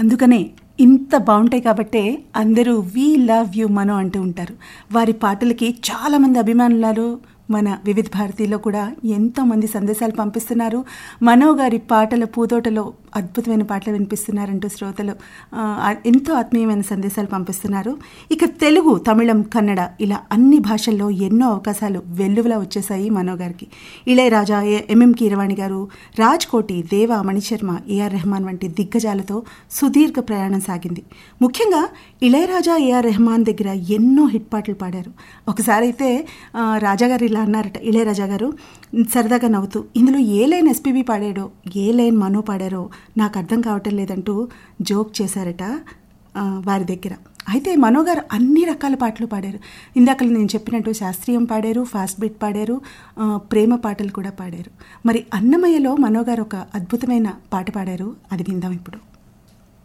అందుకనే ఇంత బాగుంటాయి కాబట్టే అందరూ వీ లవ్ యూ మనో అంటూ ఉంటారు వారి పాటలకి చాలామంది అభిమానులు మన వివిధ భారతిలో కూడా ఎంతోమంది సందేశాలు పంపిస్తున్నారు మనో గారి పాటల పూతోటలో అద్భుతమైన పాటలు వినిపిస్తున్నారంటూ శ్రోతలు ఆ, ఎంతో ఆత్మీయమైన సందేశాలు పంపిస్తున్నారు ఇక తెలుగు తమిళం కన్నడ ఇలా అన్ని భాషల్లో ఎన్నో అవకాశాలు వెల్లువలా వచ్చేసాయి మనో గారికి ఇళయరాజా ఏ- ఎంఎం కీరవాణి గారు రాజ్ కోటి దేవ మణిశర్మ ఏఆర్ రెహమాన్ వంటి దిగ్గజాలతో సుదీర్ఘ ప్రయాణం సాగింది ముఖ్యంగా ఇళయరాజా ఏఆర్ రెహమాన్ దగ్గర ఎన్నో హిట్ పాటలు పాడారు ఒకసారి అయితే ఆ, రాజా గారు ఇలా అన్నారట ఇళయరాజా గారు సరదాగా నవ్వుతూ ఇందులో ఏ లైన్ ఎస్పీబీ పాడాడో ఏ లైన్ మనో పాడారో నాకు అర్థం కావటం లేదంటూ జోక్ చేశారట ఆ, వారి దగ్గర అయితే మనో గారు అన్ని రకాల పాటలు పాడారు ఇందాక నేను చెప్పినట్టు శాస్త్రీయం పాడారు ఫాస్ట్ బీట్ పాడారు ఆ, ప్రేమ పాటలు కూడా పాడారు మరి అన్నమయ్యలో మనో గారు ఒక అద్భుతమైన పాట పాడారు అది విందాం ఇప్పుడు